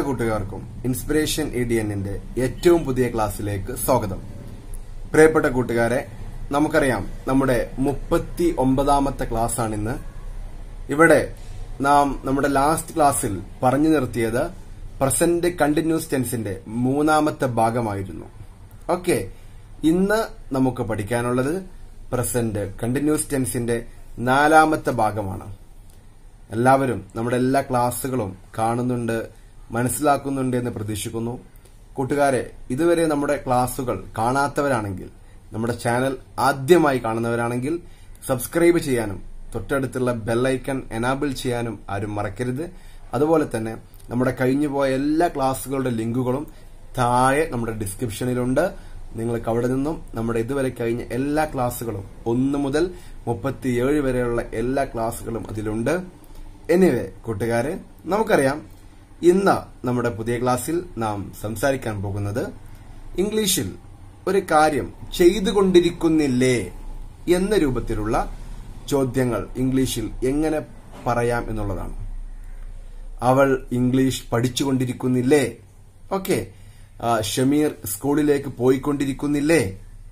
കൂട്ടുകാർക്കും inspiration A D എന്നിന്റെ ഏറ്റവും പുതിയ ക്ലാസ്സിലേക്ക് സ്വാഗതം പ്രിയപ്പെട്ട കൂട്ടുകാരെ നമുക്കറിയാം നമ്മുടെ മുപ്പത്തി ഒമ്പതാമത്തെ ക്ലാസ്സാണ് ഇന്ന് ഇവിടെ നാം നമ്മുടെ ലാസ്റ്റ് ക്ലാസ്സിൽ പറഞ്ഞു നിർത്തിയത് പ്രസന്റ് കണ്ടിന്യൂസ് ടെൻസിന്റെ മൂന്നാമത്തെ ഭാഗമായിരുന്നു ഓക്കെ ഇന്ന് നമുക്ക് പഠിക്കാനുള്ളത് പ്രസന്റ് കണ്ടിന്യൂസ് ടെൻസിന്റെ നാലാമത്തെ ഭാഗമാണ് എല്ലാവരും നമ്മുടെ എല്ലാ ക്ലാസ്സുകളും കാണുന്നുണ്ട് മനസ്സിലാക്കുന്നുണ്ട് എന്ന് പ്രതീക്ഷിക്കുന്നു കൂട്ടുകാരെ ഇതുവരെ നമ്മുടെ ക്ലാസ്സുകൾ കാണാത്തവരാണെങ്കിൽ നമ്മുടെ ചാനൽ ആദ്യമായി കാണുന്നവരാണെങ്കിൽ സബ്സ്ക്രൈബ് ചെയ്യാനും തൊട്ടടുത്തുള്ള ബെല്ലൈക്കൺ എനാബിൾ ചെയ്യാനും ആരും മറക്കരുത് അതുപോലെ തന്നെ നമ്മുടെ കഴിഞ്ഞുപോയ എല്ലാ ക്ലാസ്സുകളുടെ ലിങ്കുകളും താഴെ നമ്മുടെ ഡിസ്ക്രിപ്ഷനിലുണ്ട് നിങ്ങൾക്ക് അവിടെ നിന്നും നമ്മുടെ ഇതുവരെ കഴിഞ്ഞ എല്ലാ ക്ലാസ്സുകളും ഒന്ന് മുതൽ മുപ്പത്തിയേഴ് വരെയുള്ള എല്ലാ ക്ലാസ്സുകളും അതിലുണ്ട് എനിവേ കൂട്ടുകാരെ നമുക്കറിയാം ഇന്ന് നമ്മുടെ പുതിയ ക്ലാസ്സിൽ നാം സംസാരിക്കാൻ പോകുന്നത് ഇംഗ്ലീഷിൽ ഒരു കാര്യം ചെയ്തുകൊണ്ടിരിക്കുന്നില്ലേ എന്ന രൂപത്തിലുള്ള ചോദ്യങ്ങൾ ഇംഗ്ലീഷിൽ എങ്ങനെ പറയാം എന്നുള്ളതാണ് അവൾ ഇംഗ്ലീഷ് പഠിച്ചുകൊണ്ടിരിക്കുന്നില്ലേ ഓക്കെ ഷമീർ സ്കൂളിലേക്ക് പോയിക്കൊണ്ടിരിക്കുന്നില്ലേ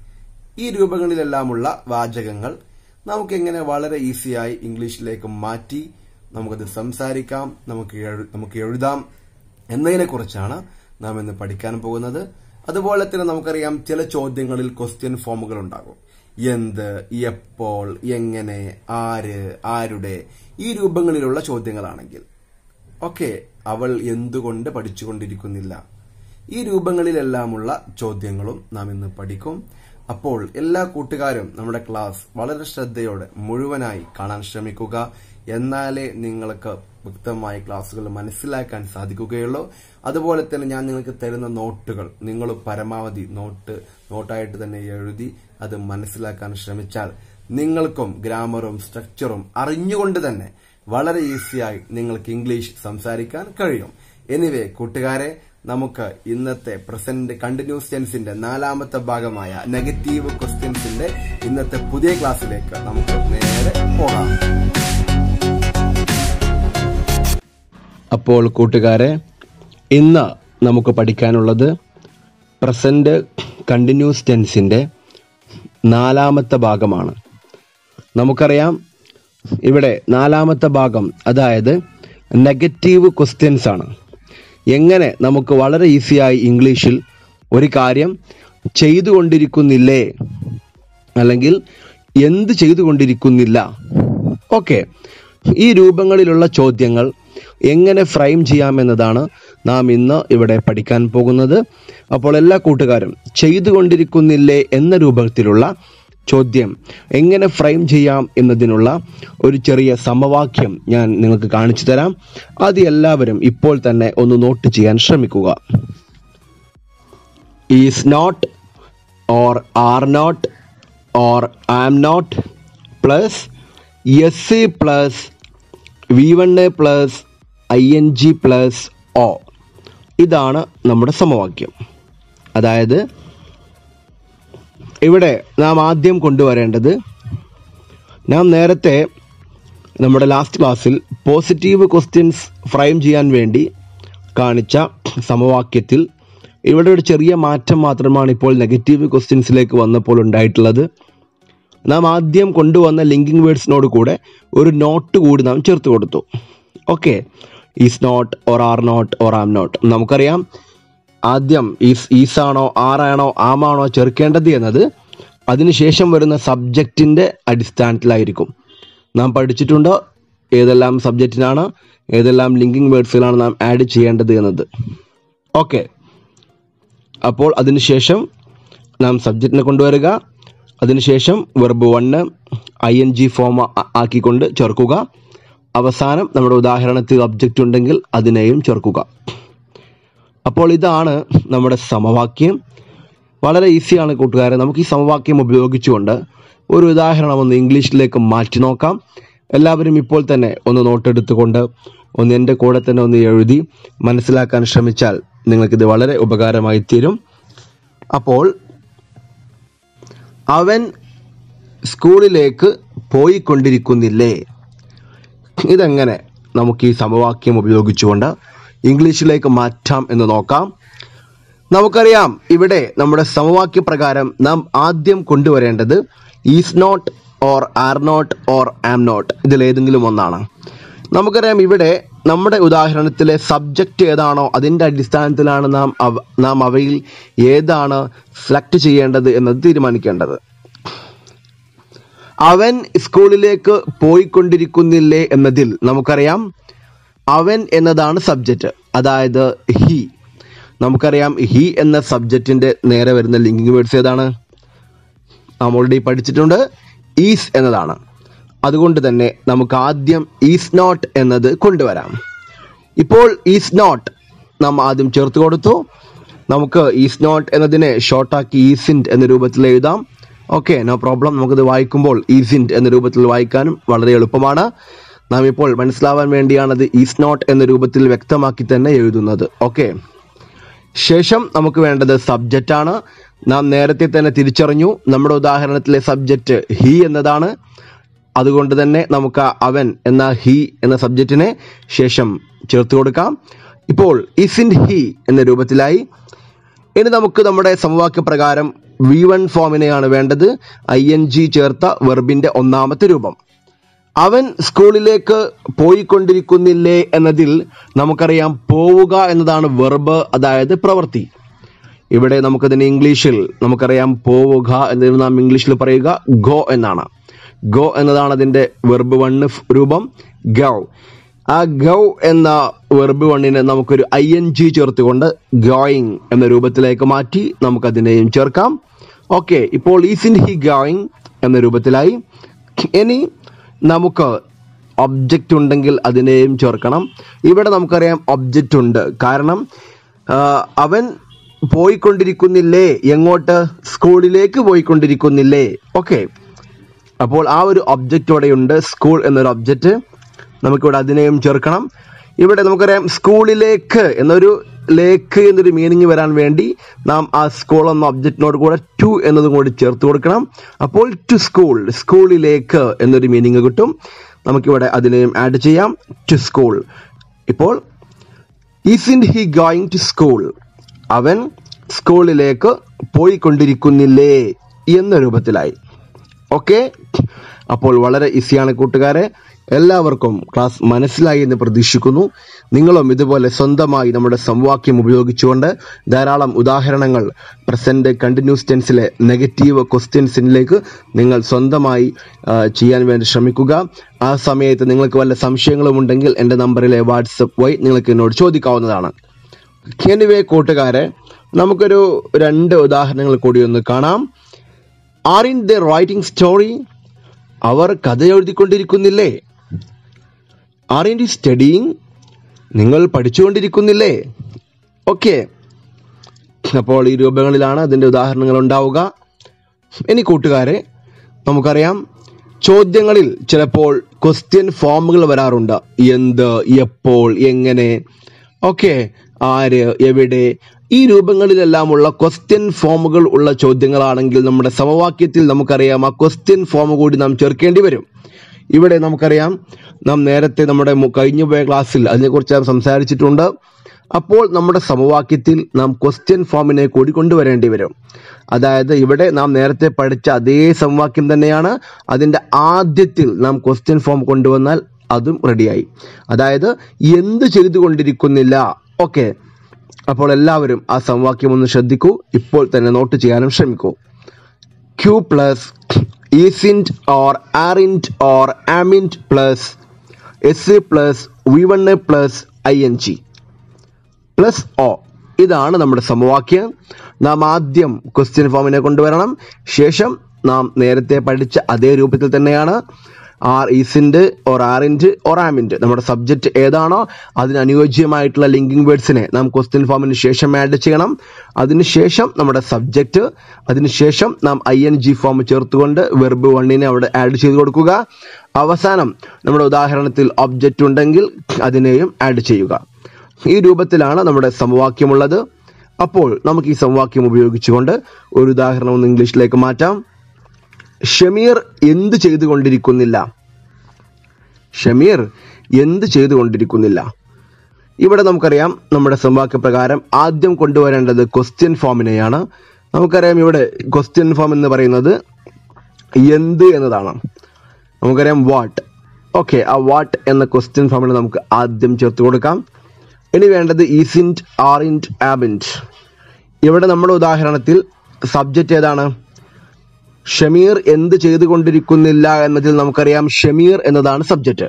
ഈ രൂപങ്ങളിലെല്ലാമുള്ള വാചകങ്ങൾ നമുക്ക് എങ്ങനെ വളരെ ഈസിയായി ഇംഗ്ലീഷിലേക്ക് മാറ്റി നമുക്കത് സംസാരിക്കാം നമുക്ക് എഴു- നമുക്ക് എഴുതാം എന്നതിനെ കുറിച്ചാണ് നാം ഇന്ന് പഠിക്കാൻ പോകുന്നത് അതുപോലെ തന്നെ നമുക്കറിയാം ചില ചോദ്യങ്ങളിൽ ക്വസ്റ്റ്യൻ ഫോമുകൾ ഉണ്ടാകും എന്ത് എപ്പോൾ എങ്ങനെ ആര് ആരുടെ ഈ രൂപങ്ങളിലുള്ള ചോദ്യങ്ങളാണെങ്കിൽ ഓക്കെ അവൾ എന്തുകൊണ്ട് പഠിച്ചുകൊണ്ടിരിക്കുന്നില്ല ഈ രൂപങ്ങളിലെല്ലാമുള്ള ചോദ്യങ്ങളും നാം ഇന്ന് പഠിക്കും അപ്പോൾ എല്ലാ കൂട്ടുകാരും നമ്മുടെ ക്ലാസ് വളരെ ശ്രദ്ധയോടെ മുഴുവനായി കാണാൻ ശ്രമിക്കുക എന്നാലേ നിങ്ങൾക്ക് വ്യക്തമായ ക്ലാസ്സുകൾ മനസ്സിലാക്കാൻ സാധിക്കുകയുള്ളൂ അതുപോലെ തന്നെ ഞാൻ നിങ്ങൾക്ക് തരുന്ന നോട്ടുകൾ നിങ്ങൾ പരമാവധി നോട്ട് നോട്ടായിട്ട് തന്നെ എഴുതി അത് മനസ്സിലാക്കാൻ ശ്രമിച്ചാൽ നിങ്ങൾക്കും ഗ്രാമറും സ്ട്രക്ചറും അറിഞ്ഞുകൊണ്ട് തന്നെ വളരെ ഈസിയായി നിങ്ങൾക്ക് ഇംഗ്ലീഷ് സംസാരിക്കാൻ കഴിയും എനിവേ കൂട്ടുകാരെ നമുക്ക് ഇന്നത്തെ പ്രസന്റ് കണ്ടിന്യൂസ് ടെൻസിന്റെ നാലാമത്തെ ഭാഗമായ നെഗറ്റീവ് ക്വസ്റ്റ്യൻസിന്റെ ഇന്നത്തെ പുതിയ ക്ലാസ്സിലേക്ക് നമുക്ക് നേരെ പോകാം അപ്പോൾ കൂട്ടുകാരെ ഇന്ന് നമുക്ക് പഠിക്കാനുള്ളത് പ്രസന്റ് കണ്ടിന്യൂസ് ടെൻസിന്റെ നാലാമത്തെ ഭാഗമാണ് നമുക്കറിയാം ഇവിടെ നാലാമത്തെ ഭാഗം അതായത് നെഗറ്റീവ് ക്വസ്റ്റ്യൻസ് ആണ് എങ്ങനെ നമുക്ക് വളരെ ഈസിയായി ഇംഗ്ലീഷിൽ ഒരു കാര്യം ചെയ്തുകൊണ്ടിരിക്കുന്നില്ലേ അല്ലെങ്കിൽ എന്ത് ചെയ്തുകൊണ്ടിരിക്കുന്നില്ല ഓക്കെ ഈ രൂപങ്ങളിലുള്ള ചോദ്യങ്ങൾ എങ്ങനെ ഫ്രെയിം ചെയ്യാമെന്നതാണ് നാം ഇന്ന് ഇവിടെ പഠിക്കാൻ പോകുന്നത് അപ്പോൾ എല്ലാ കൂട്ടുകാരും ചെയ്തുകൊണ്ടിരിക്കുന്നില്ലേ എന്ന രൂപത്തിലുള്ള ചോദ്യം എങ്ങനെ ഫ്രെയിം ചെയ്യാം എന്നതിനുള്ള ഒരു ചെറിയ സമവാക്യം ഞാൻ നിങ്ങൾക്ക് കാണിച്ചു തരാം അത് എല്ലാവരും ഇപ്പോൾ തന്നെ ഒന്ന് നോട്ട് ചെയ്യാൻ ശ്രമിക്കുക is not or are not or am not plus s plus v1 plus ing plus o ഇതാണ് നമ്മുടെ സമവാക്യം അതായത് ഇവിടെ നാം ആദ്യം കൊണ്ടുവരേണ്ടത് നാം നേരത്തെ നമ്മുടെ ലാസ്റ്റ് ക്ലാസ്സിൽ പോസിറ്റീവ് ക്വസ്റ്റ്യൻസ് ഫ്രെയിം ചെയ്യാൻ വേണ്ടി കാണിച്ച സമവാക്യത്തിൽ ഇവിടെ ഒരു ചെറിയ മാറ്റം മാത്രമാണ് ഇപ്പോൾ നെഗറ്റീവ് ക്വസ്റ്റ്യൻസിലേക്ക് വന്നപ്പോൾ ഉണ്ടായിട്ടുള്ളത് നാം ആദ്യം കൊണ്ടുവന്ന ലിങ്കിങ് വേർഡ്സിനോട് കൂടെ ഒരു നോട്ട് കൂടി നാം ചേർത്ത് കൊടുത്തു okay is not or are not or am not നമുക്കറിയാം ആദ്യം ഈസ് ഈസാണോ ആറാണോ ആമാണോ ചേർക്കേണ്ടത് എന്നത് അതിനുശേഷം വരുന്ന സബ്ജക്റ്റിന്റെ അടിസ്ഥാനത്തിലായിരിക്കും നാം പഠിച്ചിട്ടുണ്ടോ ഏതെല്ലാം സബ്ജക്റ്റിനാണ് ഏതെല്ലാം ലിങ്കിങ് വേർഡ്സിലാണ് നാം ആഡ് ചെയ്യേണ്ടത് എന്നത് ഓക്കെ അപ്പോൾ അതിനുശേഷം നാം സബ്ജക്റ്റിനെ കൊണ്ടുവരിക അതിനുശേഷം verb one I N G form ആക്കിക്കൊണ്ട് ചേർക്കുക അവസാനം നമ്മുടെ ഉദാഹരണത്തിൽ ഒബ്ജക്റ്റ് ഉണ്ടെങ്കിൽ അതിനെയും ചേർക്കുക അപ്പോൾ ഇതാണ് നമ്മുടെ സമവാക്യം വളരെ ഈസിയാണ് കൂട്ടുകാരെ നമുക്ക് ഈ സമവാക്യം ഉപയോഗിച്ചുകൊണ്ട് ഒരു ഉദാഹരണം ഒന്ന് ഇംഗ്ലീഷിലേക്ക് മാറ്റി നോക്കാം എല്ലാവരും ഇപ്പോൾ തന്നെ ഒന്ന് നോട്ടെടുത്തുകൊണ്ട് ഒന്ന് എൻ്റെ കൂടെ തന്നെ ഒന്ന് എഴുതി മനസ്സിലാക്കാൻ ശ്രമിച്ചാൽ നിങ്ങൾക്കിത് വളരെ ഉപകാരമായി തീരും അപ്പോൾ അവൻ സ്കൂളിലേക്ക് പോയിക്കൊണ്ടിരിക്കുന്നില്ലേ ഇതെങ്ങനെ നമുക്ക് ഈ സമവാക്യം ഉപയോഗിച്ചുകൊണ്ട് ഇംഗ്ലീഷിലേക്ക് മാറ്റാം എന്ന് നോക്കാം നമുക്കറിയാം ഇവിടെ നമ്മുടെ സമവാക്യ പ്രകാരം നാം ആദ്യം കൊണ്ടുവരേണ്ടത് is not or are not or am not ഇതിലേതെങ്കിലും ഒന്നാണ് നമുക്കറിയാം ഇവിടെ നമ്മുടെ ഉദാഹരണത്തിലെ സബ്ജക്റ്റ് ഏതാണോ അതിൻ്റെ അടിസ്ഥാനത്തിലാണ് നാം അവ നാം അവയിൽ ഏതാണ് സെലക്ട് ചെയ്യേണ്ടത് എന്നത് തീരുമാനിക്കേണ്ടത് അവൻ സ്കൂളിലേക്ക് പോയിക്കൊണ്ടിരിക്കുന്നില്ലേ എന്നതിൽ നമുക്കറിയാം അവൻ എന്നതാണ് സബ്ജക്റ്റ് അതായത് ഹി നമുക്കറിയാം ഹി എന്ന സബ്ജക്റ്റിന്റെ നേരെ വരുന്ന ലിങ്കിങ് വേർഡ്സ് ഏതാണ് നാം ഓൾറെഡി പഠിച്ചിട്ടുണ്ട് ഈസ് എന്നതാണ് അതുകൊണ്ട് തന്നെ നമുക്ക് ആദ്യം ഈസ് നോട്ട് എന്നത് കൊണ്ടുവരാം ഇപ്പോൾ ഈസ് നോട്ട് നാം ആദ്യം ചേർത്ത് കൊടുത്തു നമുക്ക് ഈസ് നോട്ട് എന്നതിനെ ഷോർട്ടാക്കി ഈസിൻറ്റ് എന്ന രൂപത്തിൽ എഴുതാം ഓക്കെ നോ പ്രോബ്ലം നമുക്കത് വായിക്കുമ്പോൾ ഈസിൻറ്റ് എന്ന രൂപത്തിൽ വായിക്കാനും വളരെ എളുപ്പമാണ് നാം ഇപ്പോൾ മനസ്സിലാവാൻ വേണ്ടിയാണ് അത് ഈസ് നോട്ട് എന്ന രൂപത്തിൽ വ്യക്തമാക്കി തന്നെ എഴുതുന്നത് ഓക്കെ ശേഷം നമുക്ക് വേണ്ടത് സബ്ജക്റ്റ് ആണ് നാം നേരത്തെ തന്നെ തിരിച്ചറിഞ്ഞു നമ്മുടെ ഉദാഹരണത്തിലെ സബ്ജക്റ്റ് ഹി എന്നതാണ് അതുകൊണ്ട് തന്നെ നമുക്ക് ആ അവൻ എന്ന ഹി എന്ന സബ്ജക്റ്റിനെ ശേഷം ചേർത്ത് കൊടുക്കാം ഇപ്പോൾ ഇസിൻ ഹി എന്ന രൂപത്തിലായി ഇനി നമുക്ക് നമ്മുടെ സമവാക്യ പ്രകാരം വി വൺ ഫോമിനെയാണ് വേണ്ടത് ഐ എൻ ജി ചേർത്ത വെർബിന്റെ ഒന്നാമത്തെ രൂപം അവൻ സ്കൂളിലേക്ക് പോയിക്കൊണ്ടിരിക്കുന്നില്ലേ എന്നതിൽ നമുക്കറിയാം പോവുക എന്നതാണ് വെർബ് അതായത് പ്രവൃത്തി ഇവിടെ നമുക്കതിന് ഇംഗ്ലീഷിൽ നമുക്കറിയാം പോവുക എന്നതിന് നാം ഇംഗ്ലീഷിൽ പറയുക ഗോ എന്നാണ് ഗോ എന്നതാണ് അതിന്റെ വെർബ് വണ്ണ് രൂപം ഗൗ ആ ഗൗ എന്ന വെർബ് വണ്ണിനെ നമുക്കൊരു ഐ എൻ ജി ചേർത്തുകൊണ്ട് ഗോയിങ് എന്ന രൂപത്തിലേക്ക് മാറ്റി നമുക്കതിനെയും ചേർക്കാം ഓക്കെ ഇപ്പോൾ ഈസിൻ ഹി ഗോയിങ് എന്ന രൂപത്തിലായി ഇനി നമുക്ക് ഒബ്ജക്റ്റ് ഉണ്ടെങ്കിൽ അതിനെയും ചേർക്കണം ഇവിടെ നമുക്കറിയാം ഒബ്ജക്റ്റ് ഉണ്ട് കാരണം ആ, അവൻ പോയിക്കൊണ്ടിരിക്കുന്നില്ലേ എങ്ങോട്ട് സ്കൂളിലേക്ക് പോയിക്കൊണ്ടിരിക്കുന്നില്ലേ ഓക്കെ അപ്പോൾ ആ ഒരു ഒബ്ജക്റ്റ് ഇവിടെയുണ്ട് സ്കൂൾ എന്നൊരു ഒബ്ജക്റ്റ് നമുക്കിവിടെ അതിനെയും ചേർക്കണം ഇവിടെ നമുക്കറിയാം സ്കൂളിലേക്ക് എന്നൊരു ലേക്ക് എന്നൊരു മീനിങ് വരാൻ വേണ്ടി നാം ആ സ്കൂൾ എന്ന ഒബ്ജക്റ്റിനോട് കൂടെ ടു എന്നതും കൂടി ചേർത്ത് കൊടുക്കണം അപ്പോൾ ടു സ്കൂൾ സ്കൂളിലേക്ക് എന്നൊരു മീനിങ് കിട്ടും നമുക്കിവിടെ അതിനെയും ആഡ് ചെയ്യാം ടു സ്കൂൾ ഇപ്പോൾ isn't he going to school അവൻ സ്കൂളിലേക്ക് പോയിക്കൊണ്ടിരിക്കുന്നില്ലേ എന്ന രൂപത്തിലായി ഓക്കെ അപ്പോൾ വളരെ ഈസിയാണ് കൂട്ടുകാരെ എല്ലാവർക്കും ക്ലാസ് മനസ്സിലായി എന്ന് പ്രതീക്ഷിക്കുന്നു നിങ്ങളും ഇതുപോലെ സ്വന്തമായി നമ്മുടെ സംവാക്യം ഉപയോഗിച്ചുകൊണ്ട് ധാരാളം ഉദാഹരണങ്ങൾ പ്രസന്റ് കണ്ടിന്യൂസ് ടെൻസിലെ നെഗറ്റീവ് ക്വസ്റ്റ്യൻസിലേക്ക് നിങ്ങൾ സ്വന്തമായി ആ, ചെയ്യാൻ വേണ്ടി ശ്രമിക്കുക ആ സമയത്ത് നിങ്ങൾക്ക് വല്ല സംശയങ്ങളും ഉണ്ടെങ്കിൽ എൻ്റെ നമ്പറിലെ വാട്സപ്പ് വഴി നിങ്ങൾക്ക് എന്നോട് ചോദിക്കാവുന്നതാണ് എനിവേ കൂട്ടുകാരെ നമുക്കൊരു രണ്ട് ഉദാഹരണങ്ങൾ കൂടി ഒന്ന് കാണാം aren't they writing story അവർ കഥ എഴുതിക്കൊണ്ടിരിക്കുന്നില്ലേ ആർ ഇൻ ഡി സ്റ്റഡിങ് നിങ്ങൾ പഠിച്ചുകൊണ്ടിരിക്കുന്നില്ലേ ഓക്കെ അപ്പോൾ ഈ രൂപങ്ങളിലാണ് അതിൻ്റെ ഉദാഹരണങ്ങൾ ഉണ്ടാവുക ഇനി കൂട്ടുകാരെ നമുക്കറിയാം ചോദ്യങ്ങളിൽ ചിലപ്പോൾ ക്വസ്റ്റ്യൻ ഫോമുകൾ വരാറുണ്ട് എന്ത് എപ്പോൾ എങ്ങനെ ഓക്കെ ആര് എവിടെ ഈ രൂപങ്ങളിലെല്ലാമുള്ള ക്വസ്റ്റ്യൻ ഫോമുകൾ ഉള്ള ചോദ്യങ്ങളാണെങ്കിൽ നമ്മുടെ സമവാക്യത്തിൽ നമുക്കറിയാം ആ ക്വസ്റ്റ്യൻ ഫോം കൂടി നാം ചേർക്കേണ്ടി വരും ഇവിടെ നമുക്കറിയാം നാം നേരത്തെ നമ്മുടെ മു- കഴിഞ്ഞു പോയ ക്ലാസ്സിൽ അതിനെക്കുറിച്ച് നാം സംസാരിച്ചിട്ടുണ്ട് അപ്പോൾ നമ്മുടെ സമവാക്യത്തിൽ നാം ക്വസ്റ്റ്യൻ ഫോമിനെ കൂടി കൊണ്ടുവരേണ്ടി വരും അതായത് ഇവിടെ നാം നേരത്തെ പഠിച്ച അതേ സമവാക്യം തന്നെയാണ് അതിന്റെ ആദ്യത്തിൽ നാം ക്വസ്റ്റ്യൻ ഫോം കൊണ്ടുവന്നാൽ അതും റെഡിയായി അതായത് എന്ത് ചെയ്തുകൊണ്ടിരിക്കുന്നില്ല ഓക്കെ അപ്പോൾ എല്ലാവരും ആ സമവാക്യം ഒന്ന് ശ്രദ്ധിക്കൂ ഇപ്പോൾ തന്നെ നോട്ട് ചെയ്യാനും ശ്രമിക്കൂ Q plus isn't or aren't or amn't plus S plus V1 plus ING plus O ഇതാണ് നമ്മുടെ സമവാക്യം നാം ആദ്യം ക്വസ്റ്റ്യൻ ഫോമിനെ കൊണ്ടുവരണം ശേഷം നാം നേരത്തെ പഠിച്ച അതേ രൂപത്തിൽ തന്നെയാണ് are isn't or aren't or amn't നമ്മുടെ സബ്ജക്റ്റ് ഏതാണോ അതിന് അനുയോജ്യമായിട്ടുള്ള ലിങ്കിങ് വേർഡ്സിനെ നാം ക്വസ്റ്റ്യൻ ഫോമിന് ശേഷം ആഡ് ചെയ്യണം അതിനുശേഷം നമ്മുടെ സബ്ജക്റ്റ് അതിനുശേഷം നാം ഐ എൻ ജി ഫോം ചേർത്തുകൊണ്ട് വെർബ് വണ്ണിനെ അവിടെ ആഡ് ചെയ്ത് കൊടുക്കുക അവസാനം നമ്മുടെ ഉദാഹരണത്തിൽ ഒബ്ജക്റ്റ് ഉണ്ടെങ്കിൽ അതിനെയും ആഡ് ചെയ്യുക ഈ രൂപത്തിലാണ് നമ്മുടെ സമവാക്യമുള്ളത് അപ്പോൾ നമുക്ക് ഈ സമവാക്യം ഉപയോഗിച്ചുകൊണ്ട് ഒരു ഉദാഹരണം ഒന്ന് ഇംഗ്ലീഷിലേക്ക് മാറ്റാം ഷമീർ എന്ത് ചെയ്തുകൊണ്ടിരിക്കുന്നില്ല ഷമീർ എന്ത് ചെയ്തുകൊണ്ടിരിക്കുന്നില്ല ഇവിടെ നമുക്കറിയാം നമ്മുടെ സമവാക്യ പ്രകാരം ആദ്യം കൊണ്ടുവരേണ്ടത് ക്വസ്റ്റ്യൻ ഫോമിനെയാണ് നമുക്കറിയാം ഇവിടെ ക്വസ്റ്റ്യൻ ഫോം എന്ന് പറയുന്നത് എന്ത് എന്നതാണ് നമുക്കറിയാം വാട്ട് ഓക്കെ ആ വാട്ട് എന്ന ക്വസ്റ്റ്യൻ ഫോമിൽ നമുക്ക് ആദ്യം ചേർത്ത് കൊടുക്കാം ഇനി വേണ്ടത് ഈസിൻറ്റ് ആറിൻറ്റ് ആബിൻറ്റ് ഇവിടെ നമ്മുടെ ഉദാഹരണത്തിൽ സബ്ജക്റ്റ് ഏതാണ് ഷമീർ എന്ത് ചെയ്തുകൊണ്ടിരിക്കുന്നില്ല എന്നതിൽ നമുക്കറിയാം ഷമീർ എന്നതാണ് സബ്ജക്റ്റ്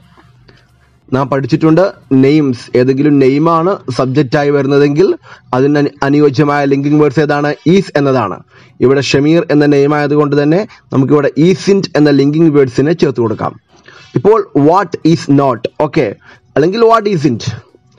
നാം പഠിച്ചിട്ടുണ്ട് നെയിംസ് ഏതെങ്കിലും നെയിമാണ് സബ്ജക്റ്റായി വരുന്നതെങ്കിൽ അതിന് അനു- അനുയോജ്യമായ ലിങ്കിങ് വേർഡ്സ് ഏതാണ് ഈസ് എന്നതാണ് ഇവിടെ ഷമീർ എന്ന നെയിം ആയതുകൊണ്ട് തന്നെ നമുക്കിവിടെ ഈസിൻറ്റ് എന്ന ലിങ്കിങ് വേർഡ്സിനെ ചേർത്ത് കൊടുക്കാം ഇപ്പോൾ വാട്ട് ഈസ് നോട്ട് ഓക്കെ അല്ലെങ്കിൽ വാട്ട് ഈസിൻറ്റ്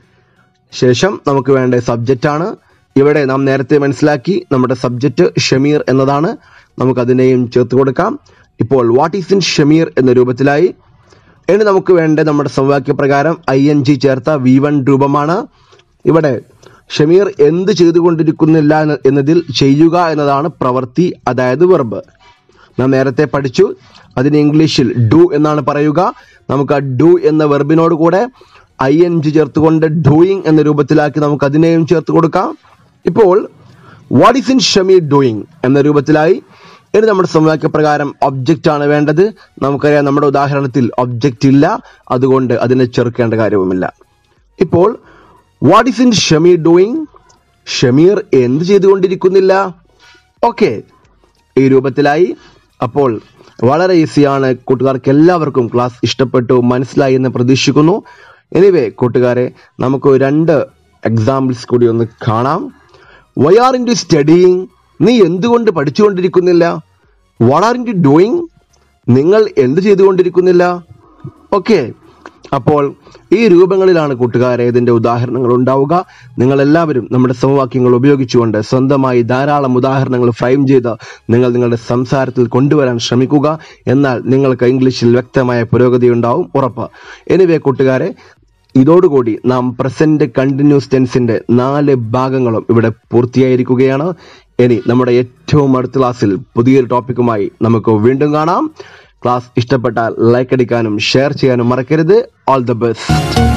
ശേഷം നമുക്ക് വേണ്ട സബ്ജക്റ്റ് ആണ് ഇവിടെ നാം നേരത്തെ മനസ്സിലാക്കി നമ്മുടെ സബ്ജക്റ്റ് ഷമീർ എന്നതാണ് നമുക്ക് അതിനെയും ചേർത്ത് കൊടുക്കാം ഇപ്പോൾ വാട്ട് ഈസ് ഇൻ ഷമീർ എന്ന രൂപത്തിലായി ഇനി നമുക്ക് വേണ്ട നമ്മുടെ സമവാക്യ പ്രകാരം ഐ എൻ ജി ചേർത്ത വി വൺ രൂപമാണ് ഇവിടെ ഷമീർ എന്ത് ചെയ്തുകൊണ്ടിരിക്കുന്നില്ല എന്ന- എന്നതിൽ ചെയ്യുക എന്നതാണ് പ്രവൃത്തി അതായത് വെർബ് നാം നേരത്തെ പഠിച്ചു അതിന് ഇംഗ്ലീഷിൽ ഡു എന്നാണ് പറയുക നമുക്ക് ആ ഡു എന്ന വെർബിനോട് കൂടെ ഐ എൻ ജി ചേർത്തുകൊണ്ട് ഡൂയിങ് എന്ന രൂപത്തിലാക്കി നമുക്ക് അതിനെയും ചേർത്ത് കൊടുക്കാം ഇപ്പോൾ what isn't Shameer doing എന്ന രൂപത്തിലായി ഇനി നമ്മുടെ സമവാക്യ പ്രകാരം ഒബ്ജക്റ്റ് ആണ് വേണ്ടത് നമുക്കറിയാം നമ്മുടെ ഉദാഹരണത്തിൽ ഒബ്ജക്റ്റ് ഇല്ല അതുകൊണ്ട് അതിനെ ചേർക്കേണ്ട കാര്യവുമില്ല ഇപ്പോൾ what isn't Shameer doing Shameer എന്ത് ചെയ്തുകൊണ്ടിരിക്കുന്നില്ല ഓക്കെ ഈ രൂപത്തിലായി അപ്പോൾ വളരെ ഈസിയാണ് കൂട്ടുകാർക്ക് എല്ലാവർക്കും ക്ലാസ് ഇഷ്ടപ്പെട്ടു മനസ്സിലായി എന്ന് പ്രതീക്ഷിക്കുന്നു എനിവേ കൂട്ടുകാരെ നമുക്ക് രണ്ട് എക്സാമ്പിൾസ് കൂടി ഒന്ന് കാണാം why aren't you studying നീ എന്തുകൊണ്ട് പഠിച്ചുകൊണ്ടിരിക്കുന്നില്ല what aren't you doing നിങ്ങൾ എന്ത് ചെയ്തുകൊണ്ടിരിക്കുന്നില്ല ഓക്കെ അപ്പോൾ ഈ രൂപങ്ങളിലാണ് കൂട്ടുകാരെ ഇതിന്റെ ഉദാഹരണങ്ങൾ ഉണ്ടാവുക നിങ്ങൾ എല്ലാവരും നമ്മുടെ സമവാക്യങ്ങൾ ഉപയോഗിച്ചുകൊണ്ട് സ്വന്തമായി ധാരാളം ഉദാഹരണങ്ങൾ ഫ്രെയിം ചെയ്ത് നിങ്ങൾ നിങ്ങളുടെ സംസാരത്തിൽ കൊണ്ടുവരാൻ ശ്രമിക്കുക എന്നാൽ നിങ്ങൾക്ക് ഇംഗ്ലീഷിൽ വ്യക്തമായ പുരോഗതി ഉണ്ടാവും ഉറപ്പ് എനിവേ കൂട്ടുകാരെ ഇതോടുകൂടി നാം പ്രസന്റ് കണ്ടിന്യൂസ് ടെൻസിന്റെ നാല് ഭാഗങ്ങളും ഇവിടെ പൂർത്തിയായിരിക്കുകയാണ് ഇനി നമ്മുടെ ഏറ്റവും അടുത്ത ക്ലാസ്സിൽ പുതിയൊരു ടോപ്പിക്കുമായി നമുക്ക് വീണ്ടും കാണാം ക്ലാസ് ഇഷ്ടപ്പെട്ടാൽ ലൈക്ക് അടിക്കാനും ഷെയർ ചെയ്യാനും മറക്കരുത് ഓൾ ദ ബെസ്റ്റ്